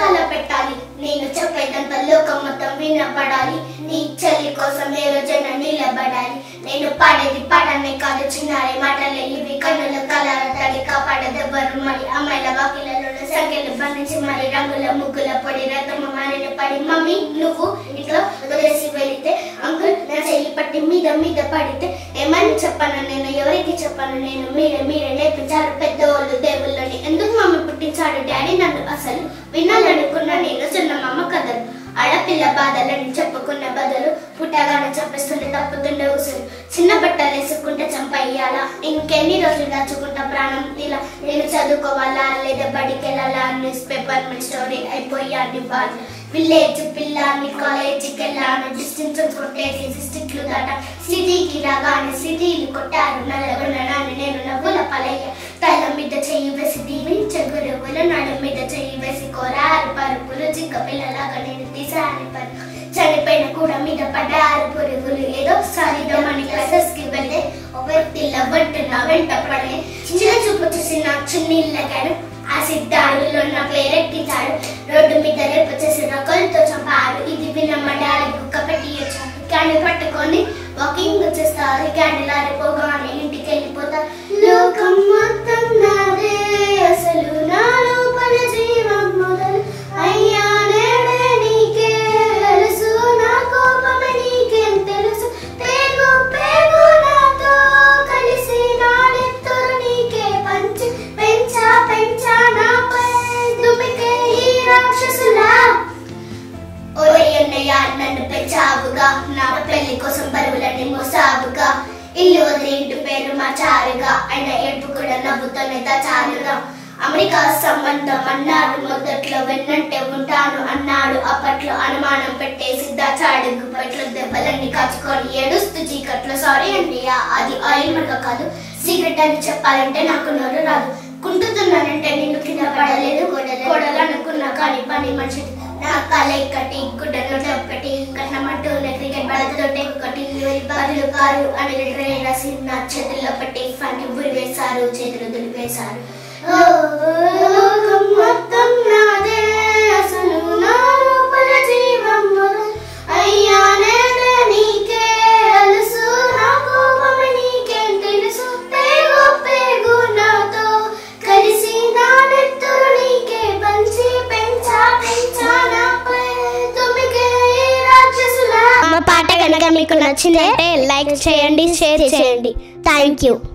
పెట్టాలి నేను చెప్పేదంతా లోకం మొత్తం వినపడాలి నీ చెల్లి కోసం ఏ రోజైనా నిలబడాలి నేను పాడేది పాడనే కాదు చిన్నారే మాటలే ఇవి కన్నుల కలర తల్లి కాపాడదెవ్వరు మరి అమ్మాయిల వాకిలలో సంఖ్యలు బంధించి మరి రంగుల ముగ్గుల పొడి రథము మారిన పడి మమ్మీ నువ్వు ఇంట్లో వదిలేసి వెళితే అంకుల్ నా చెయ్యి పట్టి మీద మీద పడితే ఏమని చెప్పను నేను ఎవరికి చెప్పను నేను మీరే మీరే నేర్పించారు పెద్దవాళ్ళు దేవుళ్ళని ఎందుకు మమ్మీ పుట్టించాడు డాడీ నన్ను అసలు వినాలనుకున్న నేను చిన్న మమ్మ కథలు ఆడపిల్ల బాధలని చెప్పుకున్న బదులు పుట్టగానే చంపేస్తుంటే తప్పుతుండే ఉసురు చిన్న బట్టలు వేసుకుంటే చంపయ్యాలా ఇంకెన్ని రోజులు దాచుకుంటా ప్రాణం ఇలా నేను చదువుకోవాలా లేదా బడికి వెళ్ళాలా న్యూస్ పేపర్ మీ స్టోరీ అయిపోయాను బాధ విలేజ్ పిల్లాన్ని కాలేజీకి వెళ్ళాను డిస్టెన్స్ కొట్టేసి డిస్ట్రిక్ట్లు దాట సిటీకి రాగానే సిటీలు కొట్టారు నల్లగొండనాన్ని నేను నవ్వుల పలయ్య తల మీద చెయ్యి వేసి దీవించే గురువులు నడు మీద చెయ్యి వేసి కోరారు పరుపులు జింక పిల్లలాగా నేను తీసాను పరుపు చనిపోయిన కూడా మీద పడ్డారు పురుగులు ఏదో సాధిద్దామని క్లాసెస్ కి వెళ్తే ఒక వ్యక్తి లవ్వంటున్నా వెంట పడే చిన్న చూపు చూసి నా చున్నీళ్ళగాడు ఆ సిద్ధాడులో నా పేరెట్టించాడు రోడ్డు మీద రేపు చేసి రొక్కలతో చంపారు ఇది వినమడాలి కుక్క పెట్టి వచ్చాడు క్యాండిల్ పట్టుకొని వాకింగ్ చేస్తారు క్యాండిల్ ఆరిపోగానే ఇంటికి వెళ్ళిపోతారు లోకం మొత్తం నాదే అసలు నా లోపల జీవం మొదలు అయ్యా నేడే నీకే తెలుసు నా కోపమే నీకేం తెలుసు పేగు పేగు నాతో కలిసి నా నెత్తురు నీకే పంచి పెంచా పెంచా నాపై దుమికే ఈ రాక్షసులా ఓయ్ అన్నయ్య నన్ను పెంచావుగా నా పెళ్లి కోసం బరువులన్నీ మోసావుగా ఇల్లు వదిలి ఇంటి పేరు మార్చారుగా ఆయన ఏడుపు కూడా నవ్వుతోనే దాచారుగా అమెరికా సంబంధం అన్నారు మొదట్లో వెన్నంటే ఉంటాను అన్నాడు అప్పట్లో అనుమానం పెట్టేసి దాచాడు గుప్పట్లో దెబ్బలన్నీ కాచుకొని ఏడుస్తూ చీకట్లో సారీ అన్నయ్య అది ఆయిల్ మడక కాదు సీక్రెట్ అని చెప్పాలంటే నాకు నోరు రాదు కుంటుతున్నానంటే నిన్ను కింద పడలేదు గొడవలు అనుకున్నా కానీ పని మనిషి నా కలై కట్టి గుడ్డను ఒకటి కట్నమంటూ క్రికెట్ బలతోటే ఒకటి బదులు కారు అని లెటర్ రాసి నా చేతుల్లో పెట్టి ఫండి బురి వేశారు చేతులు దులిపేశారు ఓ, లోకం మొత్తం నాదే అసలు నా లోపల జీవం మొదలు అయ్యా నేనే నీకే అలుసు నా కోపమే నీకేం తెలుసు పేగు పేగు నాతో కలిసి నా నెత్తురు నీకే పంచి పెంచా పెంచా నాపై తుమికే ఈ రాక్షసులా మా పాట కనుక మీకు నచ్చిందంటే లైక్ చేయండి షేర్ చేయండి థ్యాంక్ యూ